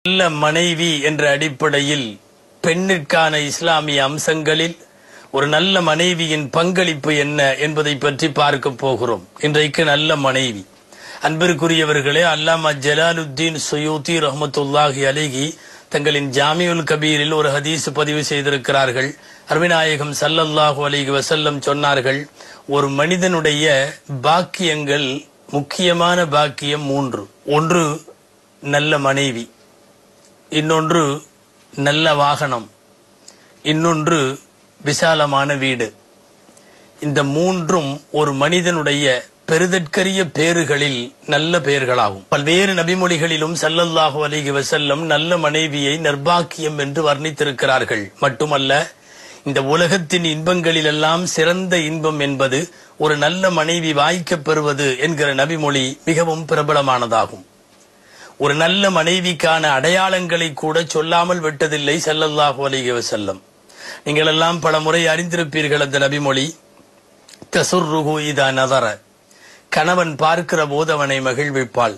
நல்ல மனைவி என்ற அடிப்படையில் பெண்ணிற்கான இஸ்லாமிய அம்சங்களில் ஒரு நல்ல மனைவியின் பங்களிப்பு என்ன என்பதை பற்றி பார்க்க போகிறோம் இன்றைக்கு நல்ல மனைவி அன்பிற்குரியவர்களே அல்லாமா ஜலாலுத்தீன் சுயூத்தி ரஹமத்துல்லாஹி அலிகி தங்களின் ஜாமியுல் கபீரில் ஒரு ஹதீஸ் பதிவு செய்திருக்கிறார்கள் அருவிநாயகம் சல்லல்லாஹு அலைஹி வசல்லம் சொன்னார்கள் ஒரு மனிதனுடைய பாக்கியங்கள் முக்கியமான பாக்கியம் மூன்று ஒன்று நல்ல மனைவி இன்னொன்று நல்ல வாகனம் இன்னொன்று விசாலமான வீடு இந்த மூன்றும் ஒரு மனிதனுடைய பெருதற்கரிய பேறுகளில் நல்ல பெயர்களாகும் பல்வேறு நபிமொழிகளிலும் சல்லல்லாஹு அலைஹி வசல்லம் நல்ல மனைவியை நர்பாக்கியம் என்று வர்ணித்திருக்கிறார்கள் மட்டுமல்ல இந்த உலகத்தின் இன்பங்களிலெல்லாம் சிறந்த இன்பம் என்பது ஒரு நல்ல மனைவி வாய்க்கப் பெறுவது என்கிற நபிமொழி மிகவும் பிரபலமானதாகும் ஒரு நல்ல மனைவிக்கான அடையாளங்களை கூட சொல்லாமல் விட்டதில்லை ஸல்லல்லாஹு அலைஹி வஸல்லம் நீங்கள் எல்லாம் பல முறை அறிந்திருப்பீர்கள் அந்த நபிமொழி தசுர்ருஹு இதா நதர கணவன் பார்க்கிற போது அவனை மகிழ்விப்பாள்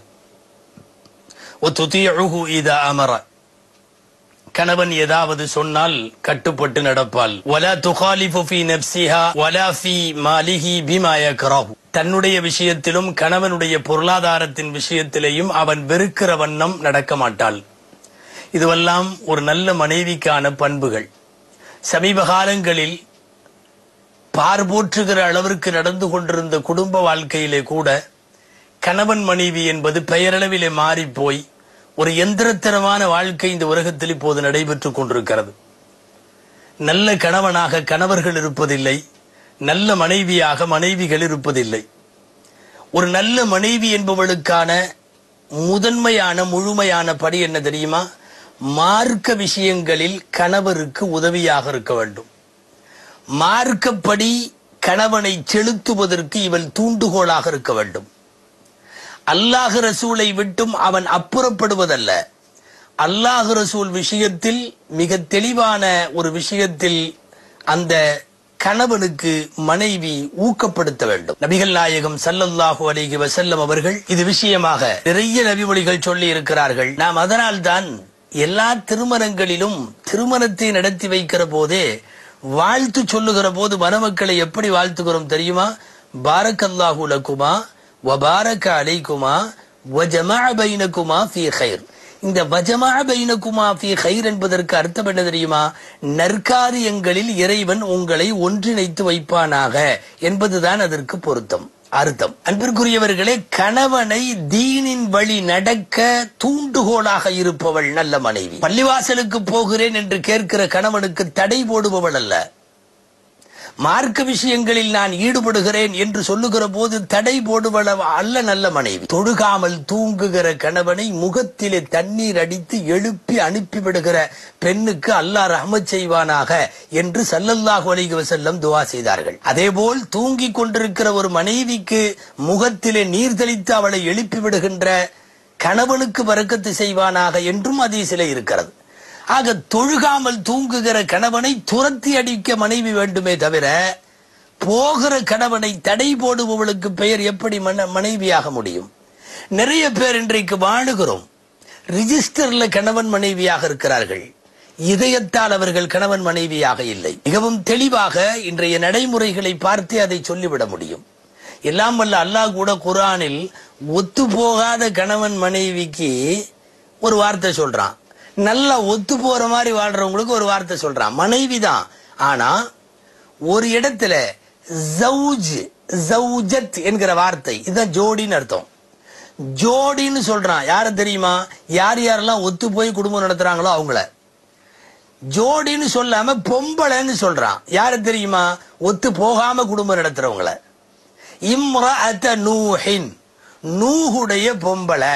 ஒத்துதியுஹு இதா அமர கணவன் ஏதாவது சொன்னால் கட்டுப்பட்டு நடப்பாள் வலா துகாலிஃபு ஃபீ நப்சிஹா வலா ஃபீ மாலிஹி பிமா யக்ரஹு தன்னுடைய விஷயத்திலும் கணவனுடைய பொருளாதாரத்தின் விஷயத்திலேயும் அவன் வெறுக்கிற வண்ணம் நடக்க மாட்டாள் இதுவெல்லாம் ஒரு நல்ல மனைவிக்கான பண்புகள் சமீப காலங்களில் பார்போற்றுகிற அளவிற்கு நடந்து கொண்டிருந்த குடும்ப வாழ்க்கையிலே கூட கணவன் மனைவி என்பது பெயரளவிலே மாறிப்போய் ஒரு எந்திரத்தனமான வாழ்க்கை இந்த உலகத்தில் இப்போது நடைபெற்றுக் கொண்டிருக்கிறது நல்ல கணவனாக கணவர்கள் இருப்பதில்லை நல்ல மனைவியாக மனைவிகள் இருப்பதில்லை ஒரு நல்ல மனைவி என்பவளுக்கான முதன்மையான முழுமையான படி என்ன தெரியுமா மார்க்க விஷயங்களில் கணவருக்கு உதவியாக இருக்க வேண்டும் மார்க்கப்படி கணவனை செலுத்துவதற்கு இவள் தூண்டுகோலாக இருக்க வேண்டும் அல்லாஹ் ரசூலை விட்டும் அவன் அப்புறப்படுவதல்ல அல்லாஹ் ரசூல் விஷயத்தில் மிக தெளிவான ஒரு விஷயத்தில் அந்த கணவனுக்கு மனைவி ஊக்கப்படுத்த வேண்டும் நபிகள் நாயகம் சல்லல்லாஹு அலைஹி வஸல்லம் அவர்கள் இது விஷயமாக நிறைய நபிமொழிகள் சொல்லி இருக்கிறார்கள் நாம் அதனால்தான் எல்லா திருமணங்களிலும் திருமணத்தை நடத்தி வைக்கிற போதே வாழ்த்து சொல்லுகிற போது மணமக்களை எப்படி வாழ்த்துகிறோம் தெரியுமா பாரக்கல்லாஹு லக்குமா வபாரக அலைக்குமா வஜமா பைனகுமா ஃபீ கைர் இந்த வஜமா பைனகுமா ஃபீ கைர் என்பதற்கு அர்த்தம் என்ன தெரியுமா நற்காரியங்களில் இறைவன் உங்களை ஒன்றிணைத்து வைப்பானாக என்பதுதான் அதற்கு பொருத்தம் அர்த்தம் அன்பிற்குரியவர்களே கணவனை தீனின் வழி நடக்க தூண்டுகோலாக இருப்பவள் நல்ல மனைவி பள்ளிவாசலுக்கு போகிறேன் என்று கேட்கிற கணவனுக்கு தடை போடுபவள் அல்ல மார்க்க விஷயங்களில் நான் ஈடுபடுகிறேன் என்று சொல்லுகிற போது தடை போடுவள அல்ல நல்ல மனைவி தொழுகாமல் தூங்குகிற கணவனை முகத்திலே தண்ணீர் அடித்து எழுப்பி அனுப்பிவிடுகிற பெண்ணுக்கு அல்லாஹ் ரஹமத் செய்வானாக என்று சல்லல்லாஹு அலைஹி வஸல்லம் துவா செய்தார்கள் அதேபோல் தூங்கிக் கொண்டிருக்கிற ஒரு மனைவிக்கு முகத்திலே நீர் தெளித்து அவளை எழுப்பி விடுகின்ற கணவனுக்கு வரக்கத்து செய்வானாக என்றும் அதீசில இருக்கிறது ஆக தொழுகாமல் தூங்குகிற கணவனை துரத்தி அடிக்க மனைவி வேண்டுமே தவிர போகிற கணவனை தடை போடுபவளுக்கு பெயர் எப்படி மன மனைவியாக முடியும் நிறைய பேர் இன்றைக்கு வாழுகிறோம் ரிஜிஸ்டர்ல கணவன் மனைவியாக இருக்கிறார்கள் இதயத்தால் அவர்கள் கணவன் மனைவியாக இல்லை மிகவும் தெளிவாக இன்றைய நடைமுறைகளை பார்த்து அதை சொல்லிவிட முடியும் எல்லாம் வல்ல அல்லாஹ் கூட குரானில் ஒத்து போகாத கணவன் மனைவிக்கு ஒரு வார்த்தை சொல்றான் நல்லா ஒத்து போற மாதிரி வாழ்றவங்களுக்கு ஒரு வார்த்தை சொல்றான் மனைவி தான் ஆனா ஒரு இடத்துல ஜவுஜ் ஜவுஜத் என்கிற வார்த்தை இதுதான் ஜோடின்னு அர்த்தம் ஜோடின்னு சொல்றான் யார தெரியுமா யார் யாரெல்லாம் ஒத்து போய் குடும்பம் நடத்துறாங்களோ அவங்கள ஜோடின்னு சொல்லாம பொம்பளைன்னு சொல்றான் யார தெரியுமா ஒத்து போகாம குடும்பம் நடத்துறவங்கள இம்ரஅத நூஹின் நூஹுடைய பொம்பளை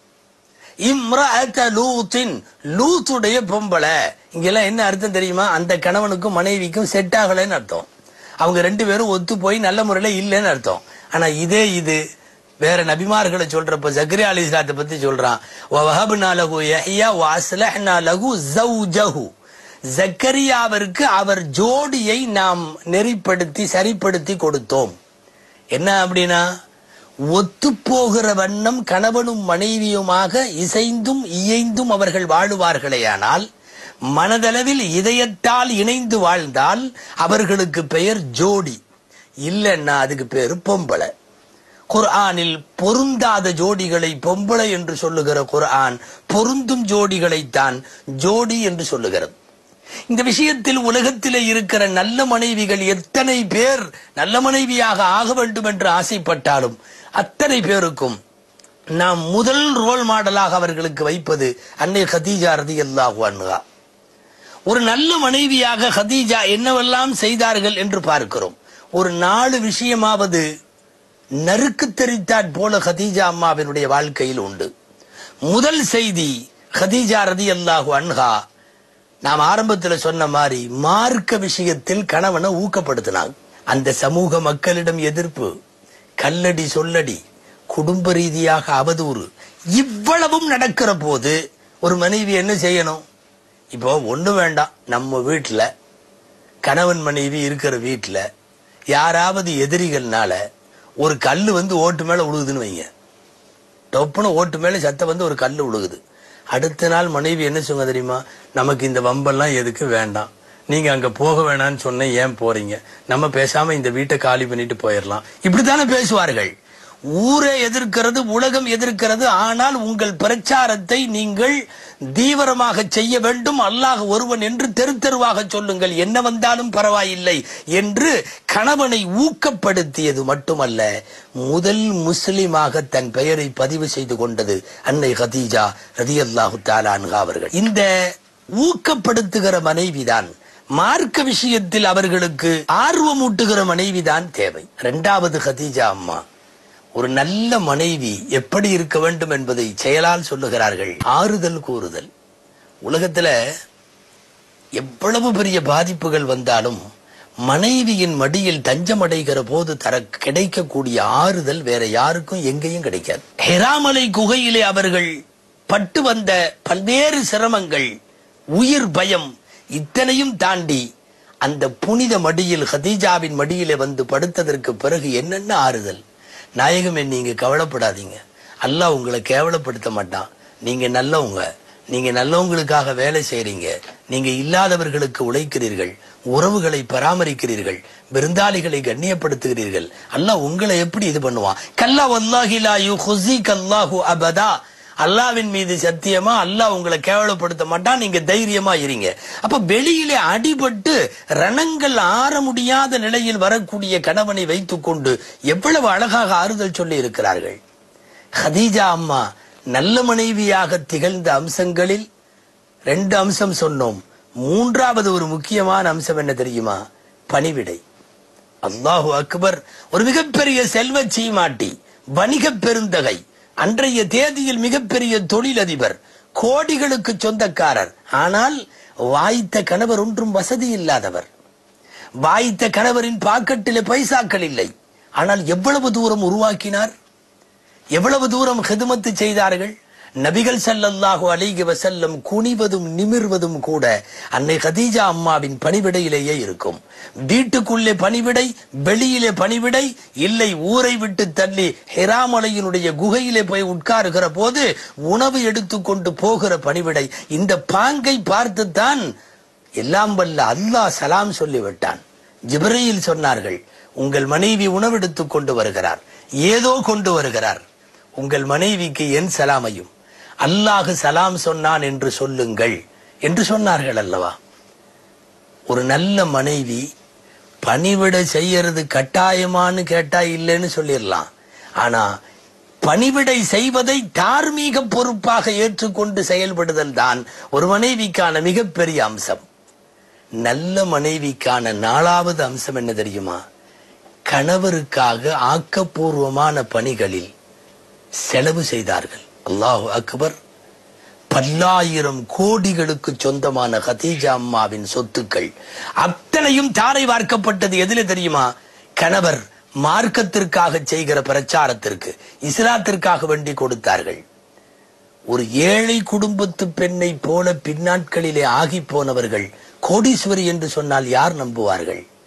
இம்ரஅத லூத்தின் லூத்துடைய பொம்பளை இங்கெல்லாம் என்ன அர்த்தம் தெரியுமா அந்த கணவனுக்கும் மனைவிக்கும் செட் ஆகலைன்னு அர்த்தம் அவங்க ரெண்டு பேரும் ஒத்து போய் நல்ல முறையில இல்லைன்னு அர்த்தம் ஆனா இதே இது வேற நபிமார்களை சொல்றப்ப ஜக்ரியா அலி இஸ்லாத்தை பத்தி சொல்றான் வஹப்னா லஹு யஹ்யா வ அஸ்லஹ்னா லஹு ஜௌஜஹு ஜக்கரியாவிற்கு அவர் ஜோடியை நாம் நெறிப்படுத்தி சரிப்படுத்தி கொடுத்தோம் என்ன அப்படின்னா ஒத்துப்போகிற வண்ணம் கணவனும் மனைவியுமாக இசைந்தும் இயைந்தும் அவர்கள் வாழுவார்களேயானால் மனதளவில் இதயத்தால் இணைந்து வாழ்ந்தால் அவர்களுக்கு பெயர் ஜோடி இல்லைன்னா அதுக்கு பேரு பொம்பளை குர்ஆனில் பொருந்தாத ஜோடிகளை பொம்பளை என்று சொல்லுகிற குர்ஆன் பொருந்தும் ஜோடிகளைத்தான் ஜோடி என்று சொல்லுகிறது இந்த விஷயத்தில் உலகத்திலே இருக்கிற நல்ல மனைவிகள் எத்தனை பேர் நல்ல மனைவியாக ஆக வேண்டும் என்று ஆசைப்பட்டாலும் அத்தனை பேருக்கும் நாம் முதல் ரோல் மாடலாக அவர்களுக்கு வைப்பது அன்னை கதீஜா ரதி அல்லாஹு ஒரு நல்ல மனைவியாக ஹதீஜா என்னவெல்லாம் செய்தார்கள் என்று பார்க்கிறோம் ஒரு நாலு விஷயமாவது நறுக்கு தெரித்தாற் போல ஹதீஜா அம்மாவினுடைய வாழ்க்கையில் உண்டு முதல் செய்தி ஹதீஜா ரதி அல்லாஹு அன்ஹா நாம் ஆரம்பத்தில் சொன்ன மாதிரி மார்க்க விஷயத்தில் கணவனை ஊக்கப்படுத்தினாங்க அந்த சமூக மக்களிடம் எதிர்ப்பு கல்லடி சொல்லடி குடும்ப ரீதியாக அவதூறு இவ்வளவும் நடக்கிற போது ஒரு மனைவி என்ன செய்யணும் இப்போ ஒண்ணு வேண்டாம் நம்ம வீட்டுல கணவன் மனைவி இருக்கிற வீட்டுல யாராவது எதிரிகள்னால ஒரு கல்லு வந்து ஓட்டு மேல விழுகுதுன்னு வைங்க டொப்புன்னு ஓட்டு மேல சத்த வந்து ஒரு கல்லு விழுகுது அடுத்த நாள் மனைவி என்ன சொல்லுங்க தெரியுமா நமக்கு இந்த வம்பெல்லாம் எதுக்கு வேண்டாம் நீங்க அங்க போக வேணாம்னு சொன்ன ஏன் போறீங்க நம்ம பேசாம இந்த வீட்டை காலி பண்ணிட்டு போயிடலாம் இப்படித்தானே பேசுவார்கள் ஊரே எதிர்க்கிறது உலகம் எதிர்க்கிறது ஆனால் உங்கள் பிரச்சாரத்தை நீங்கள் தீவிரமாக செய்ய வேண்டும் அல்லாஹ் ஒருவன் என்று தெரு தெருவாக சொல்லுங்கள் என்ன வந்தாலும் பரவாயில்லை என்று கணவனை ஊக்கப்படுத்தியது மட்டுமல்ல முதல் முஸ்லிமாக தன் பெயரை பதிவு செய்து கொண்டது அன்னை ஹதீஜா ரதி அல்லாஹு தாலான்ஹா அவர்கள் இந்த ஊக்கப்படுத்துகிற மனைவிதான் மார்க்க விஷயத்தில் அவர்களுக்கு ஆர்வமூட்டுகிற மனைவிதான் தேவை இரண்டாவது ஹதீஜா அம்மா ஒரு நல்ல மனைவி எப்படி இருக்க வேண்டும் என்பதை செயலால் சொல்லுகிறார்கள் ஆறுதல் கூறுதல் உலகத்துல எவ்வளவு பெரிய பாதிப்புகள் வந்தாலும் மனைவியின் மடியில் தஞ்சமடைகிற போது தர கிடைக்கக்கூடிய ஆறுதல் வேற யாருக்கும் எங்கேயும் கிடைக்காது ஹெராமலை குகையிலே அவர்கள் பட்டு வந்த பல்வேறு சிரமங்கள் உயிர் பயம் இத்தனையும் தாண்டி அந்த புனித மடியில் ஹதீஜாவின் மடியிலே வந்து படுத்ததற்கு பிறகு என்னென்ன ஆறுதல் நாயகமே நீங்க கவலைப்படாதீங்க அல்லாஹ் உங்களை கேவலப்படுத்த மாட்டான் நீங்க நல்லவங்க நீங்க நல்லவங்களுக்காக வேலை செய்றீங்க நீங்க இல்லாதவர்களுக்கு உழைக்கிறீர்கள் உறவுகளை பராமரிக்கிறீர்கள் விருந்தாளிகளை கண்ணியப்படுத்துகிறீர்கள் அல்லாஹ் உங்களை எப்படி இது பண்ணுவான் கல்லா வல்லாஹி லா யுஹ்ஸிக அல்லாஹு அபதா அல்லாவின் மீது சத்தியமா அல்லாஹ் உங்களை கேவலப்படுத்த மாட்டான் நீங்க தைரியமா இருங்க அப்ப வெளியிலே அடிபட்டு ரணங்கள் ஆற முடியாத நிலையில் வரக்கூடிய கணவனை வைத்துக்கொண்டு எவ்வளவு அழகாக ஆறுதல் சொல்லி இருக்கிறார்கள் ஹதீஜா அம்மா நல்ல மனைவியாக திகழ்ந்த அம்சங்களில் ரெண்டு அம்சம் சொன்னோம் மூன்றாவது ஒரு முக்கியமான அம்சம் என்ன தெரியுமா பணிவிடை அல்லாஹு அக்பர் ஒரு மிகப்பெரிய செல்வ சீமாட்டி வணிக பெருந்தகை அன்றைய தேதியில் மிகப்பெரிய தொழிலதிபர் கோடிகளுக்கு சொந்தக்காரர் ஆனால் வாய்த்த கணவர் ஒன்றும் வசதி இல்லாதவர் வாய்த்த கணவரின் பாக்கெட்டிலே பைசாக்கள் இல்லை ஆனால் எவ்வளவு தூரம் உருவாக்கினார் எவ்வளவு தூரம் ஹிதுமத்து செய்தார்கள் நபிகள் ஸல்லல்லாஹு அலைஹி வஸல்லம் குனிவதும் நிமிர்வதும் கூட அன்னை கதீஜா அம்மாவின் பணிவிடையிலேயே இருக்கும் வீட்டுக்குள்ளே பணிவிடை வெளியிலே பணிவிடை இல்லை ஊரை விட்டு தள்ளி ஹெராமலையினுடைய குகையிலே போய் உட்காருகிற போது உணவு எடுத்துக்கொண்டு போகிற பணிவிடை இந்த பாங்கை பார்த்துத்தான் எல்லாம் வல்ல அல்லாஹ் சலாம் சொல்லிவிட்டான் ஜிப்ரீல் சொன்னார்கள் உங்கள் மனைவி உணவெடுத்துக் கொண்டு வருகிறார் ஏதோ கொண்டு வருகிறார் உங்கள் மனைவிக்கு என் சலாமையும் அல்லாஹ் சலாம் சொன்னான் என்று சொல்லுங்கள் என்று சொன்னார்கள் அல்லவா ஒரு நல்ல மனைவி பணிவிட செய்யறது கட்டாயமான்னு கேட்டா இல்லைன்னு சொல்லிடலாம் ஆனா பணிவிடை செய்வதை தார்மீக பொறுப்பாக ஏற்றுக்கொண்டு செயல்படுதல் தான் ஒரு மனைவிக்கான மிகப்பெரிய அம்சம் நல்ல மனைவிக்கான நாலாவது அம்சம் என்ன தெரியுமா கணவருக்காக ஆக்கப்பூர்வமான பணிகளில் செலவு செய்தார்கள் அல்லாஹு அக்பர் பல்லாயிரம் கோடிகளுக்கு சொந்தமான கதீஜா அம்மாவின் சொத்துக்கள் அத்தனையும் தாரை வார்க்கப்பட்டது எதுல தெரியுமா கணவர் மார்க்கத்திற்காக செய்கிற பிரச்சாரத்திற்கு இஸ்லாத்திற்காக வேண்டி கொடுத்தார்கள் ஒரு ஏழை குடும்பத்து பெண்ணை போல பின்னாட்களிலே ஆகி போனவர்கள் கோடீஸ்வரி என்று சொன்னால் யார் நம்புவார்கள்